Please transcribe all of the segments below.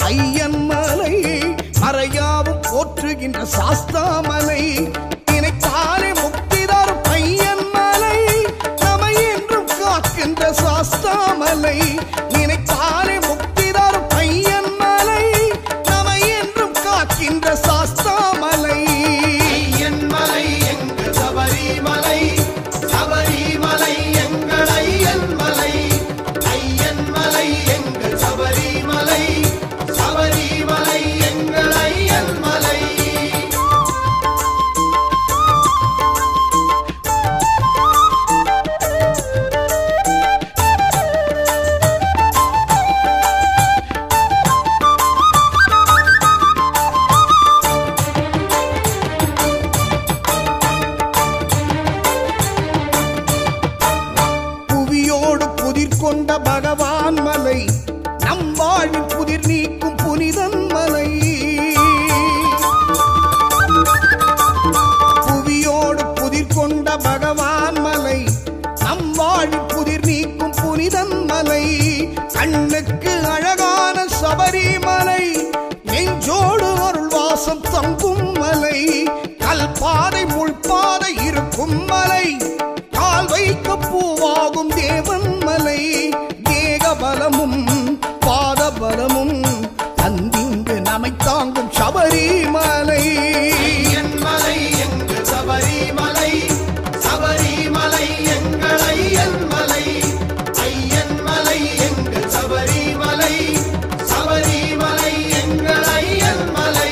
ஐயன் மலை மறையாவும் போற்றுகின்ற சாஸ்தாமலை நினைத்தாலே முக்திதார் பையன் மலை நமை என்றும் காக்கின்ற சாஸ்தாமலை நினைத்தாலே முக்திதார் பையன் மலை நமை என்றும் காக்கின்ற சாஸ்தாமலை ஐயன் மலை எங்கள் சபரிமலை சபரிமலை எங்கள் ஐயன் மலை ஐயன் மலை எங்கள் சபரிமலை சபரிமலை எங்கள் ஐயன் மலை புவியோடு புதிர் கொண்ட பகவான் மலை நம் வாழ்வில் புதிர் நீக்கும் புனிதன் மலை புவியோடு புதிர் கொண்ட பகவான் மலை நம் வாழ்வில் புதிர் நீக்கும் புனிதன் மலை கண்ணுக்கு அழகான சபரிமலை நெஞ்சோடு அருள் வாசம் தங்கும் மலை கல்பாதை முள்பாதை இருக்கும் மலை கால் வைக்க பூவாகும் தேவன் மலை தேக பலமும் பாத பலமும் தந்திங்கு நமை தாங்கும் சபரிமலை ஐயன் மலை எங்கள் சபரிமலை சபரிமலை எங்கள் ஐயன் மலை ஐயன் மலை எங்கள் சபரிமலை சபரிமலை எங்கள் ஐயன் மலை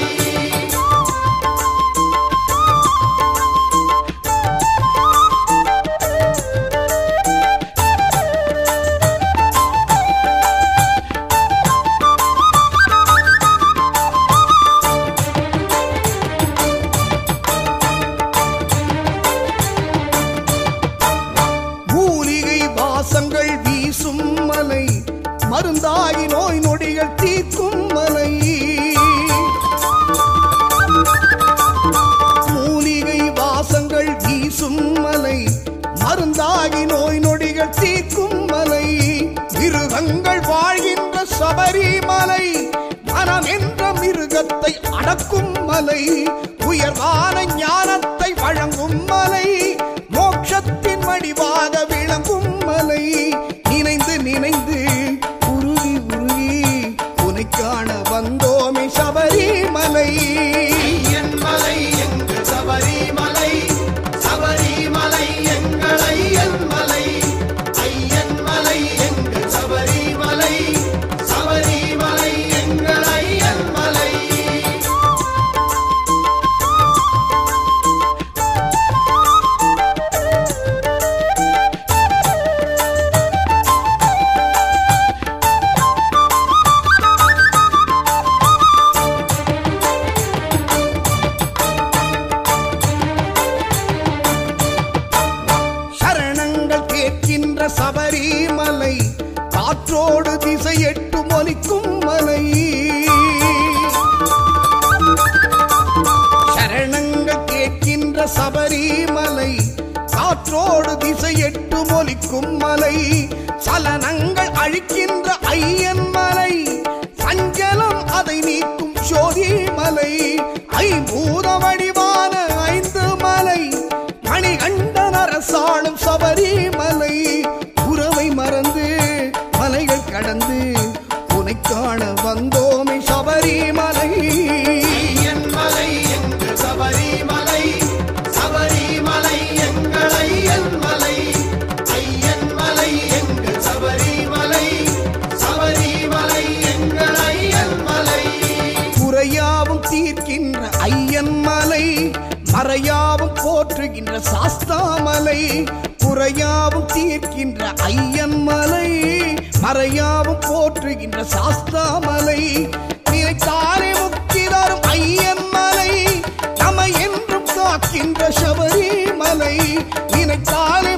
மூலிகை வாசங்கள் வீசும் மலை மருந்தாகி நோய் நொடிகள் தீர்க்கும் மலை மூலிகை வாசங்கள் வீசும் மலை மருந்தாகி நோய் நொடிகள் தீர்க்கும் மலை மிருகங்கள் வாழ்கின்ற சபரிமலை மனம் என்ற மிருகத்தை அடக்கும் மலை உயர்வான ஞானத்தை வழங்கும் மலை மோட்சத்தின் வடிவாக விளங்கும் மலை நினைந்து நினைந்து உருகி உருகி உனை காண வந்தோமே சபரிமலை ஐயன் மலை எங்கள் சபரிமலை சபரிமலை எங்கள் ஐயன் மலை ஐயன் மலை எங்கள் சபரிமலை சபரிமலை எங்கள் ஐயன் மலை சரணங்கள் கேட்கின்ற சபரிமலை காற்றோடு திசை எட்டு ஒலிக்கும் மலை சரணங்கள் கேட்கின்ற சபரிமலை காற்றோடு திசை எட்டு ஒலிக்கும் மலை சலனங்கள் அழிக்கின்ற ஐயன் மலை சஞ்சலம் அதை நீக்கும் சோதி மலை ஐம்பூத வடிவான ஐந்து மலை மணிகண்டன் அரசாளும் சபரிமலை உறவை மறந்து மலைகள் கடந்து உனை காண வந்தோமே சபரிமலை ஐயன் மலை எங்கள் சபரிமலை சபரிமலை எங்கள் ஐயன் மலை ஐயன் மலை எங்கள் சபரிமலை சபரிமலை எங்கள் ஐயன் மலை குறையாவும் தீர்க்கின்ற ஐயன் மலை மறையாவும் போற்றுகின்ற சாஸ்தாமலை குறையாவும் தீர்க்கின்ற ஐயன் மலை மறையாவும் போற்றுகின்ற சாஸ்தாமலை நினைத்தாலே முக்தி தரும் ஐயன் மலை நமை என்றும் காக்கின்ற சபரிமலை நினைத்தாலே